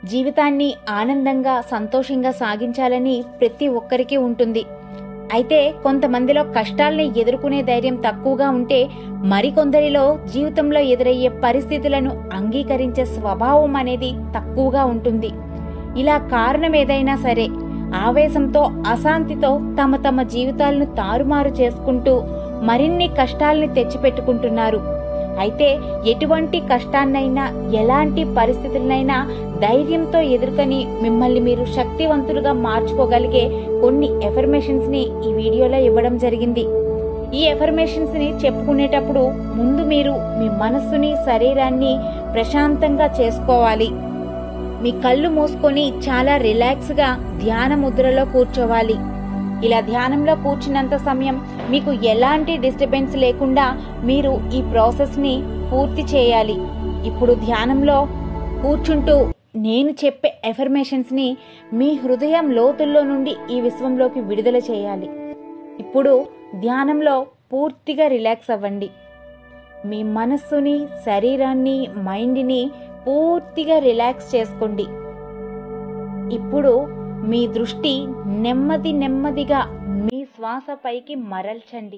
జీవితాన్ని ఆనందంగా సంతోషంగా సాగించాలని ప్రతి ఒక్కరికి ఉంటుంది అయితే కొంతమందిలో కష్టాల్ని ఎదుర్కొనే ధైర్యం తక్కువగా ఉంటే మరికొందరిలో జీవితంలో ఎదురయ్యే పరిస్థితులను అంగీకరించే స్వభావం అనేది తక్కువగా ఉంటుంది ఇలా కారణం ఏదైనా సరే ఆవేశంతో అశాంతితో తమ తమ జీవితాలను తారుమారు చేసుకుంటూ మరిన్ని కష్టాల్ని తెచ్చిపెట్టుకుంటున్నారు అయితే ఎటువంటి కష్టాన్నైనా ఎలాంటి పరిస్థితులనైనా ధైర్యంతో ఎదుర్కొని మిమ్మల్ని మీరు శక్తివంతులుగా మార్చుకోగలిగే కొన్ని ఎఫర్మేషన్స్ ని ఈ వీడియోలో ఇవ్వడం జరిగింది ఈ ఎఫర్మేషన్స్ ని చెప్పుకునేటప్పుడు ముందు మీరు మీ మనస్సుని శరీరాన్ని ప్రశాంతంగా చేసుకోవాలి మీ కళ్ళు మూసుకొని చాలా రిలాక్స్ గా ధ్యాన ముద్రలో కూర్చోవాలి ఇలా ధ్యానంలో కూర్చున్నంత సమయం మీకు ఎలాంటి డిస్టర్బెన్స్ లేకుండా మీరు ఈ ప్రాసెస్ ని పూర్తి చేయాలి ఇప్పుడు ధ్యానంలో కూర్చుంటూ నేను చెప్పే ఎఫర్మేషన్స్ ని మీ హృదయం లోతుల్లో నుండి ఈ విశ్వంలోకి విడుదల చేయాలి ఇప్పుడు ధ్యానంలో పూర్తిగా రిలాక్స్ అవ్వండి మీ మనస్సుని శరీరాన్ని మైండ్ని పూర్తిగా రిలాక్స్ చేసుకోండి ఇప్పుడు మీ దృష్టి నెమ్మది నెమ్మదిగా మీ శ్వాస పైకి మరల్చండి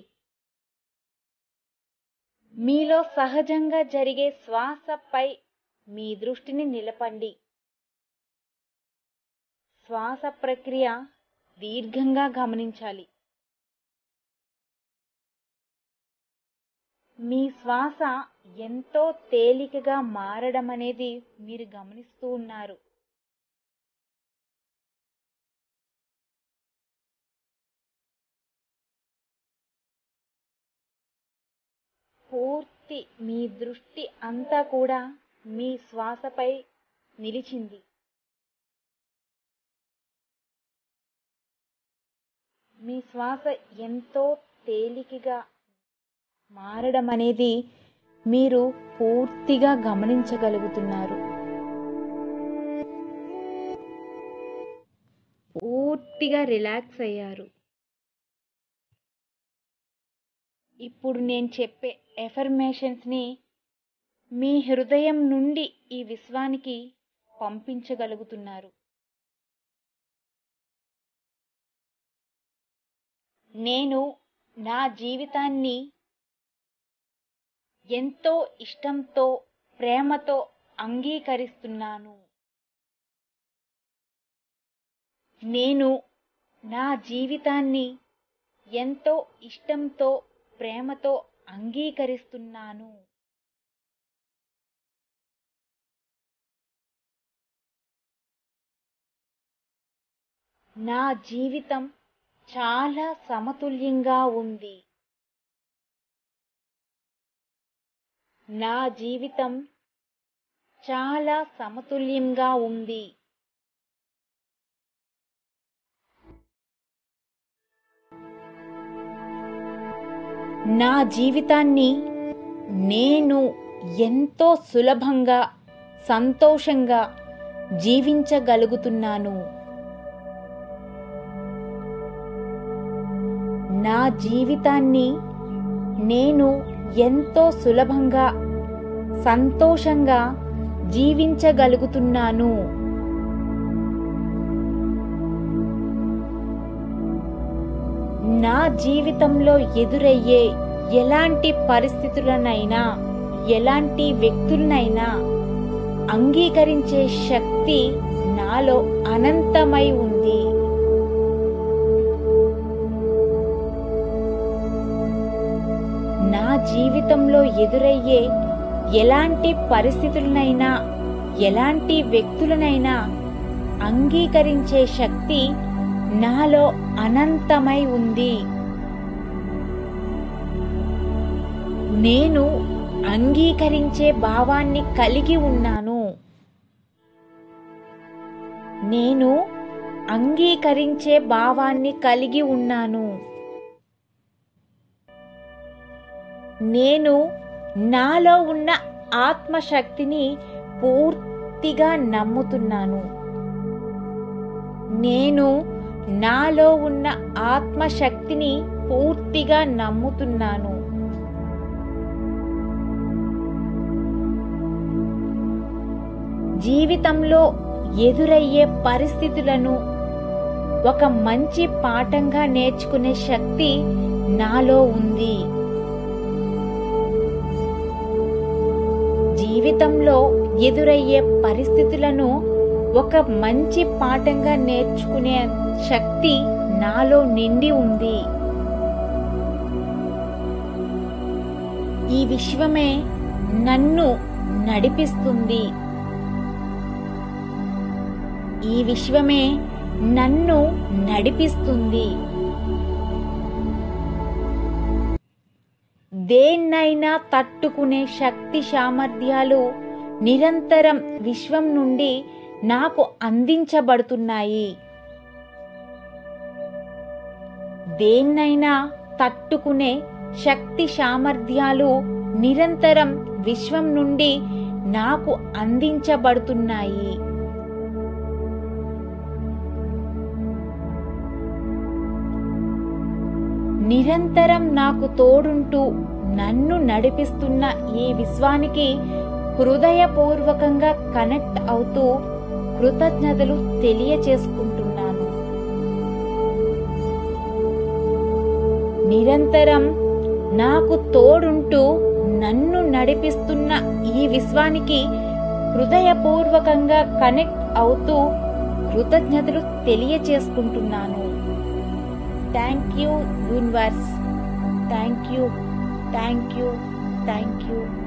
మీలో సహజంగా జరిగే శ్వాసపై మీ దృష్టిని నిలపండి శ్వాస ప్రక్రియ దీర్ఘంగా గమనించాలి మీ శ్వాస ఎంతో తేలికగా మారడం అనేది మీరు గమనిస్తూ ఉన్నారు పూర్తి మీ దృష్టి అంతా కూడా మీ శ్వాసపై నిలిచింది మీ శ్వాస ఎంతో తేలికగా మారడం అనేది మీరు పూర్తిగా గమనించగలుగుతున్నారు పూర్తిగా రిలాక్స్ అయ్యారు ఇప్పుడు నేను చెప్పే ఎఫర్మేషన్స్ని మీ హృదయం నుండి ఈ విశ్వానికి పంపించగలుగుతున్నారు నేను నా జీవితాన్ని ఎంతో ఇష్టంతో ప్రేమతో అంగీకరిస్తున్నాను నేను నా జీవితాన్ని ఎంతో ఇష్టంతో ప్రేమతో అంగీకరిస్తున్నాను నా జీవితం చాలా సమతుల్యంగా ఉంది నా జీవితం చాలా సమతుల్యంగా ఉంది నా జీవితాన్ని నేను ఎంతో సులభంగా సంతోషంగా జీవించగలుగుతున్నాను నా జీవితాన్ని నేను ఎంతో సులభంగా సంతోషంగా జీవించగలుగుతున్నాను నా జీవితంలో ఎదురయ్యే ఎలాంటి పరిస్థితులనైనా ఎలాంటి వ్యక్తులనైనా అంగీకరించే శక్తి నాలో అనంతమై ఉంది నా జీవితంలో ఎదురయ్యే ఎలాంటి పరిస్థితులనైనా ఎలాంటి వ్యక్తులనైనా అంగీకరించే శక్తి నాలో అనంతమై ఉంది నేను అంగీకరించే భావాన్ని కలిగి ఉన్నాను నేను అంగీకరించే భావాన్ని కలిగి ఉన్నాను నేను నాలో ఉన్న ఆత్మశక్తిని పూర్తిగా నమ్ముతున్నాను నేను నాలో ఉన్న ఆత్మశక్తిని పూర్తిగా నమ్ముతున్నాను జీవితంలో ఎదురయ్యే పరిస్థితులను ఒక మంచి పాఠంగా నేర్చుకునే శక్తి నాలో ఉంది జీవితంలో ఎదురయ్యే పరిస్థితులను ఒక మంచి పాఠంగా నేర్చుకునే శక్తి నాలో నిండి ఉంది ఈ విశ్వమే నన్ను నడిపిస్తుంది ఈ విశ్వమే నన్ను నడిపిస్తుంది దేన్నైనా తట్టుకునే శక్తి సామర్థ్యాలు నిరంతరం విశ్వం నుండి నాకు అందించబడుతున్నాయి దేన్నైనా తట్టుకునే శక్తి సామర్థ్యాలు నిరంతరం విశ్వం నుండి నాకు అందించబడుతున్నాయి నిరంతరం నాకు తోడుంటూ నన్ను నడిపిస్తున్న ఈ విశ్వానికి హృదయపూర్వకంగా కనెక్ట్ అవుతూ కృతజ్ఞతలు తెలియచేసుకుంటున్నాను నిరంతరం నాకు తోడుంటూ నన్ను నడిపిస్తున్న ఈ విశ్వానికి హృదయపూర్వకంగా కనెక్ట్ అవుతూ కృతజ్ఞతలు తెలియచేసుకుంటున్నాను thank you universe thank you thank you thank you